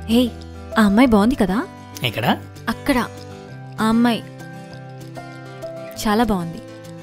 హే ఆ అమ్మాయి బాగుంది కదా ఎక్కడ అక్కడ ఆ అమ్మాయి చాలా బాగుంది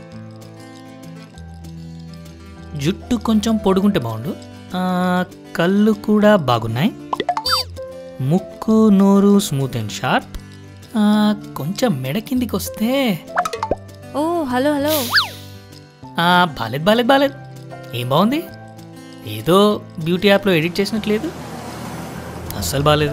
జుట్టు కొంచెం పొడుగుంటే బాగుండు ఆ, కళ్ళు కూడా బాగున్నాయి ముక్కు నోరు స్మూత్ అండ్ షార్ప్ ఆ, కొంచెం మెడ కిందికి వస్తే ఓ హలో హలో ఆ, బాలేదు బాలేదు బాలేదు ఏం బాగుంది ఏదో బ్యూటీ యాప్లో ఎడిట్ చేసినట్లేదు అస్సలు బాలేదు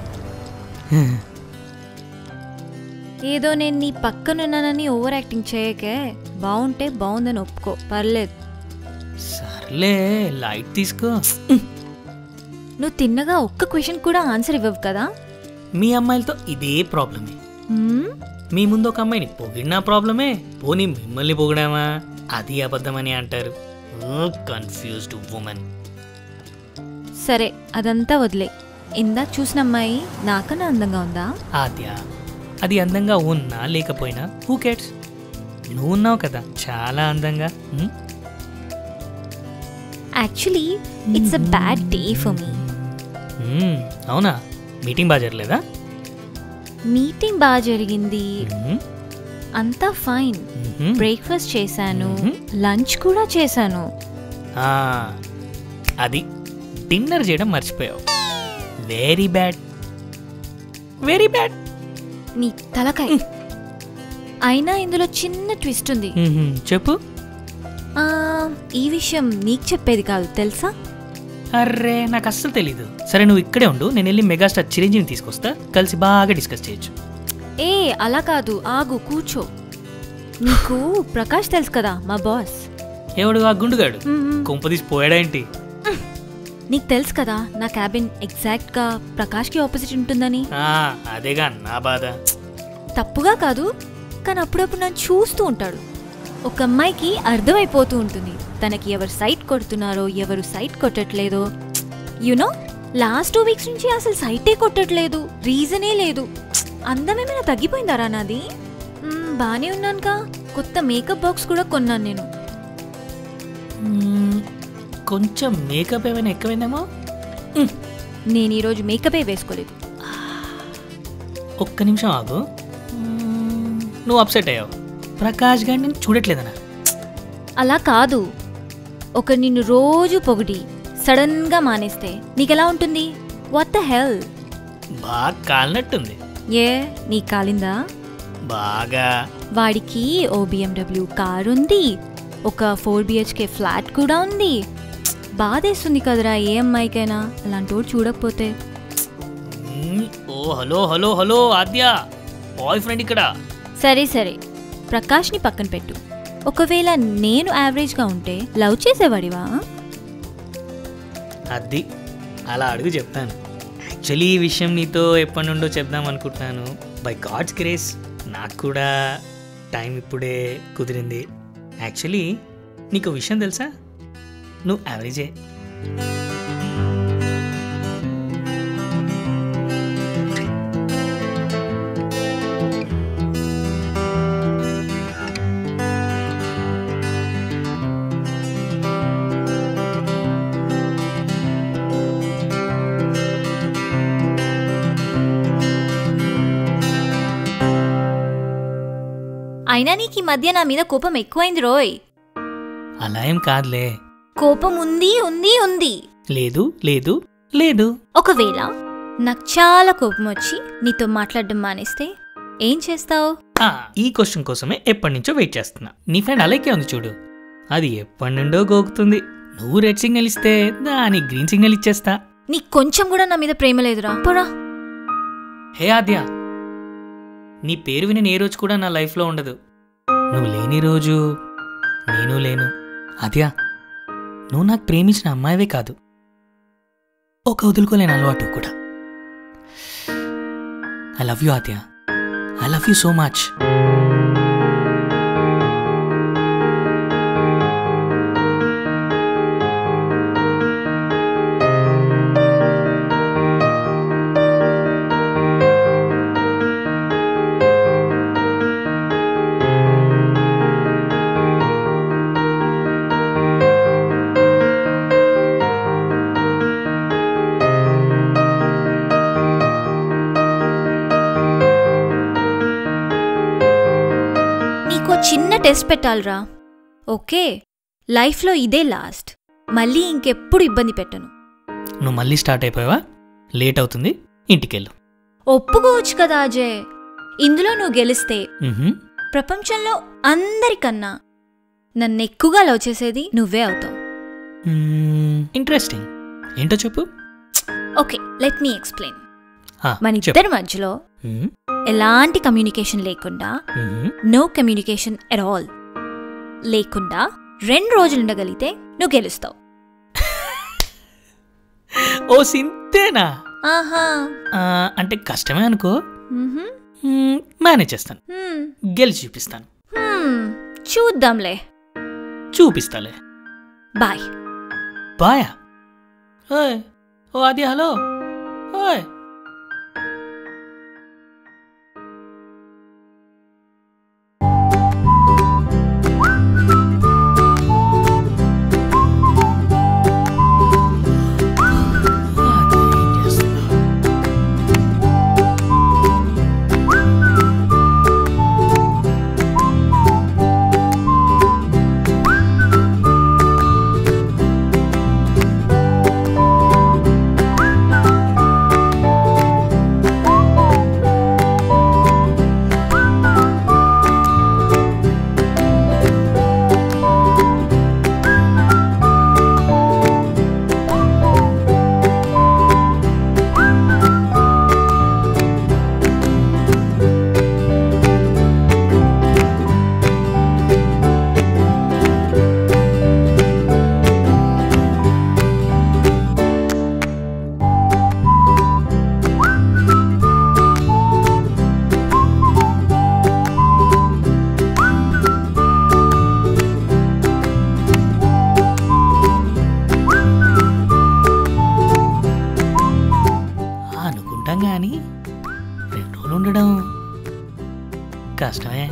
ఏదో నేను నీ పక్కనున్నానని ఓవర్ యాక్టింగ్ చేయకే బాగుంటే బాగుందని ఒప్పుకో పర్లేదు సర్లే లైట్ తీసుకో నువ్వు తిన్నగా ఒక్క క్వశ్చన్ కూడా ఆన్సర్ ఇవ్వవు కదా మీ అమ్మాయిలతో ఇదే ప్రాబ్లమే హ్మ్? మీ ముందు ఒక అమ్మాయిని పొగిడినా ప్రాబ్లమే పోనీ మిమ్మల్ని పొగిడామా అది అబద్ధమని అంటారు కన్ఫ్యూజ్డ్ ఉమెన్ సరే అదంతా వదిలే ఇందాక చూసిన అమ్మాయి నాకన్నా అందంగా ఉందా ఆద్య అది అందంగా ఉన్నా లేకపోయినా హూ కేట్స్ నువ్వు ఉన్నావు కదా చాలా అందంగా um? Actually it's a bad day for me um, అవునా మీటింగ్ బాగా జరగలేదా మీటింగ్ బాగా జరిగింది ఉమ్, అంతా ఫైన్ ఉమ్. బ్రేక్ఫాస్ట్ చేశాను మ్మ్. లంచ్ కూడా చేశాను ఆ, అది డిన్నర్ చేయడం మర్చిపోయావు వెరీ బ్యాడ్ వెరీ బ్యాడ్ నీ తలకాయ అయినా ఇందులో చిన్న ట్విస్ట్ ఉంది చెప్పు ఆ, ఈ విషయం నీకు చెప్పేది కాదు తెలుసా అర్రే నాకు అస్సలు తెలీదు సరే నువ్వు ఇక్కడే ఉండు నేను వెళ్ళి మెగాస్టార్ చిరంజీవిని తీసుకొస్తా కలిసి బాగా డిస్కస్ చేయొచ్చు ఏ అలా కాదు ఆగు కూర్చో నీకు ప్రకాష్ తెలుసు కదా మా బాస్ ఎవడు ఆ గుండుగాడు మ్మ్. కుంపదీసి పోయాడేంటి నీకు తెలుసు కదా నా క్యాబిన్ ఎగ్జాక్ట్ గా ప్రకాష్ కి ఆపోజిట్ ఉంటుందని ఆ, అదేగా నా బాధ తప్పుగా కాదు కానీ అప్పుడప్పుడు నన్ను చూస్తూ ఉంటాడు ఒక అమ్మాయికి అర్థమైపోతూ ఉంటుంది తనకి ఎవరు సైట్ కొడుతున్నారో ఎవరు సైట్ కొట్టట్లేదో యునో లాస్ట్ టూ వీక్స్ నుంచి అసలు సైటే కొట్టట్లేదు రీజనే లేదు అందమేమైనా తగ్గిపోయిందారా నాది మ్మ్, బానే ఉన్నానుగా కొత్త మేకప్ బాక్స్ కూడా కొన్నాను నేను మ్మ్, కొంచెం మేకప్ ఏమైనా ఎక్కువైందేమో నేను ఈరోజు మేకపే వేసుకోలేదు ఒక్క నిమిషం ఆగు మ్మ్, నువ్వు అప్సెట్ అయ్యావు ప్రకాష్ గారిని నేను చూడట్లేదనా అలా కాదు ఒక నిన్ను రోజు పొగిడి సడన్ గా మానేస్తే నీకెలా ఉంటుంది వాట్ ద హెల్ బాగా కాలినట్టుంది ఏ నీ కాలిందా బాగా వాడికి ఓ బిఎండబ్ల్యూ కార్ ఉంది ఒక ఫోర్ బిహెచ్కే ఫ్లాట్ కూడా ఉంది బాధేస్తుంది కదరా ఏ అమ్మాయికైనా అలాంటోడు చూడకపోతే మ్మ్, ఓ hello hello hello Aadya boyfriend ఇక్కడ సరే సరే ప్రకాష్ని పక్కన పెట్టు ఒకవేళ నేను యావరేజ్గా ఉంటే లవ్ చేసేవాడివా అది అలా అడుగు చెప్తాను యాక్చువల్లీ ఈ విషయం నీతో ఎప్పటి నుండో చెప్దాం అనుకుంటున్నాను బై గాడ్స్ గ్రేస్ నాకు కూడా టైం ఇప్పుడే కుదిరింది యాక్చువల్లీ నీకు విషయం తెలుసా నువ్వు యావరేజే అయినా నీకు ఈ మధ్య నా మీద కోపం ఎక్కువైంది రోయ్ అలా ఏం కాదులే కోపం ఉంది ఉంది ఉంది లేదు లేదు లేదు ఒకవేళ నాకు చాలా కోపం వచ్చి నీతో మాట్లాడడం మానేస్తే ఏం చేస్తావు ఆ, ఈ క్వశ్చన్ కోసమే ఎప్పటి నుంచో వెయిట్ చేస్తున్నా నీ ఫ్రెండ్ అలాగే ఉంది చూడు అది ఎప్పటి నుండో గోకుతుంది నువ్వు రెడ్ సిగ్నల్ ఇస్తే దాని గ్రీన్ సిగ్నల్ ఇచ్చేస్తా నీకు కొంచెం కూడా నా మీద ప్రేమ లేదురా పోరా హే ఆద్య నీ పేరు విని ఏ రోజు కూడా నా లైఫ్లో ఉండదు నువ్వు లేని రోజు నేను లేను ఆద్య నువ్వు నాకు ప్రేమించిన అమ్మాయివే కాదు ఒక వదులుకోలేని అలవాటు కూడా I love you Aadya I love you so much test పెట్టాలిరా ఓకే లైఫ్లో ఇదే లాస్ట్ మళ్ళీ ఇంకెప్పుడు ఇబ్బంది పెట్టను నువ్వు మళ్ళీ స్టార్ట్ అయిపోయావా లేట్ అవుతుంది ఇంటికెళ్ళు ఒప్పుకోవచ్చు కదా అజయ్ ఇందులో నువ్వు గెలిస్తే మ్హూ. ప్రపంచంలో అందరికన్నా నన్ను ఎక్కువగా లవ్ చేసేది నువ్వే అవుతావు మ్మ్, ఇంట్రెస్టింగ్ ఏంటో చెప్పు ఓకే లెట్ మీ ఎక్స్ప్లెయిన్ ఆ, మన చెప్పు ఇద్దరి మధ్యలో మ్మ్, ఎలాంటి కమ్యూనికేషన్ లేకుండా మ్మ్. నో కమ్యూనికేషన్ ఎట్ ఆల్ లేకుండా రెండు రోజులు ఉండగలిగితే నువ్వు గెలుస్తావు ఓ సింతేనా ఆహా ఆ, అంటే కష్టమే అనుకో మ్హూ. మ్మ్, మేనేజ్ చేస్తాను హ్మ్. గెలిచి చూపిస్తాను హ్మ్. చూద్దాంలే చూపిస్తాలే బాయ్ బాయా ఓయ్ ఓ అది హలో ఓయ్ అదేం చేస్తుందో. అనుకుంటాం కానీ రెండు రోజులు ఉండడం కష్టమే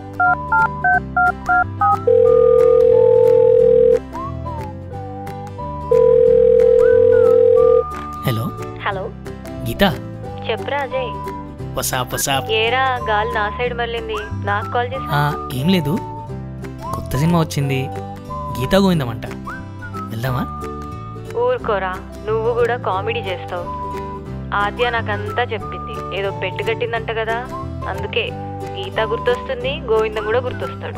హలో హలో గీత చెప్పురా అజయ్ వసాప్ వసాప్ ఏరా గాలి నా సైడ్ మళ్ళింది నాకు కాల్ చేసి ఆ, ఏం లేదు కొత్త సినిమా వచ్చింది గీతా గోవిందమంట వెళ్దామా ఊరుకోరా నువ్వు కూడా కామెడీ చేస్తావు ఆద్య నాకంతా చెప్పింది ఏదో పెట్టు కట్టిందంట కదా అందుకే గీత గుర్తొస్తుంది గోవిందం కూడా గుర్తొస్తాడు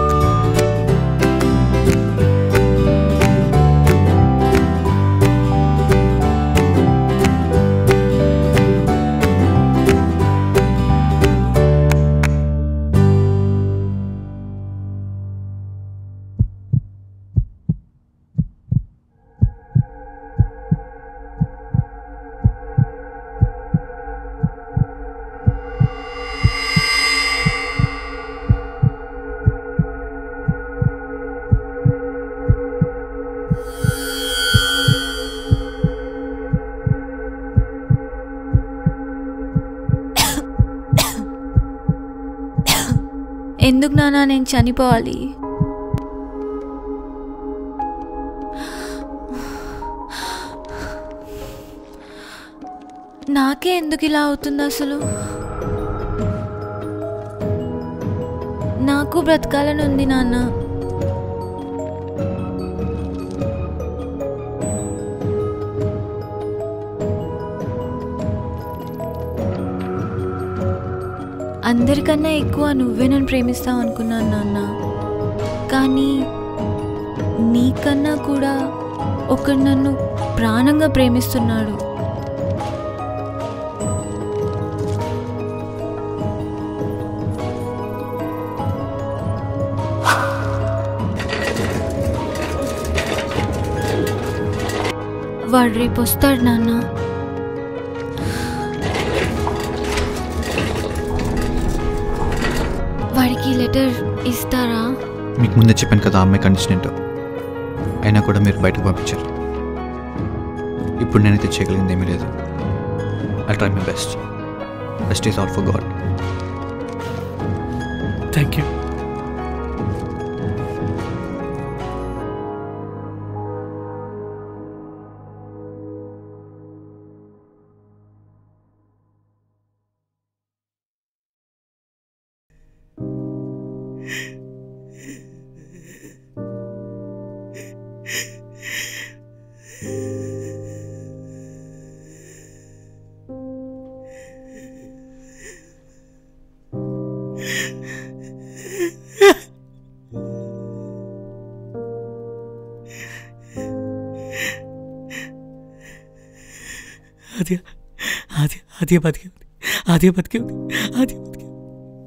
ఎందుకు నానా నేను చనిపోవాలి నాకే ఎందుకు ఇలా అవుతుంది అసలు నాకు బ్రతకాలని ఉంది నాన్న అందరికన్నా ఎక్కువ నువ్వే నన్ను ప్రేమిస్తావు అనుకున్నాను నాన్న కానీ నీకన్నా కూడా ఒకడు నన్ను ప్రాణంగా ప్రేమిస్తున్నాడు వాడు రేపు వస్తాడు నాన్న వాడికి లెటర్ ఇస్తారా మీకు ముందే చెప్పాను కదా ఆ అమ్మాయి కండిషన్ ఏంటో అయినా కూడా మీరు బయటకు పంపించారు ఇప్పుడు నేనైతే చేయగలిగింది ఏమీ లేదు I try my best best is all for God thank you Aadya Aadya Aadya బతికే ఉంది ఆద్య బతికే ఉంది ఆద్య బతికే ఉంది.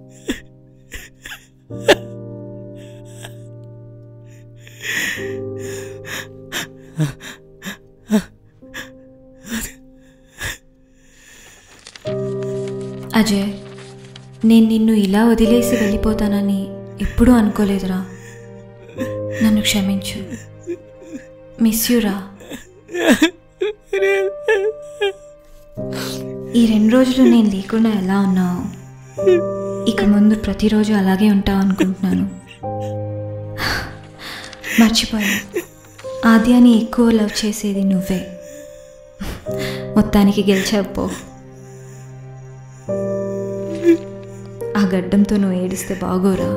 అజయ్ నేను నిన్ను ఇలా వదిలేసి వెళ్ళిపోతానని ఎప్పుడూ అనుకోలేదురా నన్ను క్షమించు మిస్ యూరా ఈ రెండు రోజులు నేను లేకుండా ఎలా ఉన్నావు ఇక ముందు ప్రతిరోజు అలాగే ఉంటావు అనుకుంటున్నాను మర్చిపోయాను ఆద్యాని ఎక్కువ లవ్ చేసేది నువ్వే మొత్తానికి గెలిచావు పో ఆ గడ్డంతో నువ్వు ఏడిస్తే బాగోరా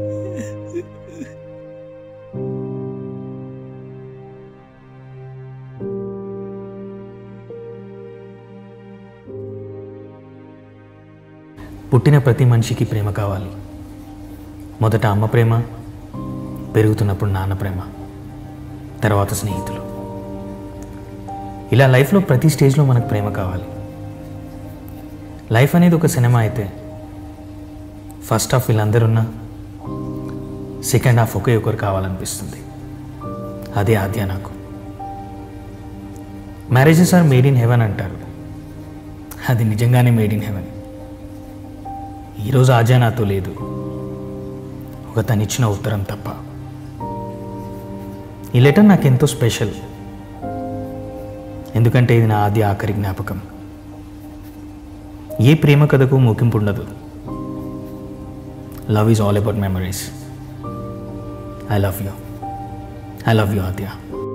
పుట్టిన ప్రతి మనిషికి ప్రేమ కావాలి మొదట అమ్మ ప్రేమ పెరుగుతున్నప్పుడు నాన్న ప్రేమ తర్వాత స్నేహితులు ఇలా లైఫ్లో ప్రతి స్టేజ్లో మనకు ప్రేమ కావాలి లైఫ్ అనేది ఒక సినిమా అయితే ఫస్ట్ హాఫ్ వీళ్ళందరున్నా సెకండ్ హాఫ్ ఒకే ఒకరు కావాలనిపిస్తుంది అదే ఆద్య నాకు marriages are made in heaven అంటారు అది నిజంగానే మేడ్ ఇన్ హెవెన్ ఈరోజు ఆజా నాతో లేదు ఒక తనిచ్చిన ఉత్తరం తప్ప ఈ లెటర్ నాకు ఎంతో స్పెషల్ ఎందుకంటే ఇది నా ఆది ఆఖరి జ్ఞాపకం ఏ ప్రేమ కథకు ముగింపు ఉండదు love is all about memories I love you I love you Aadya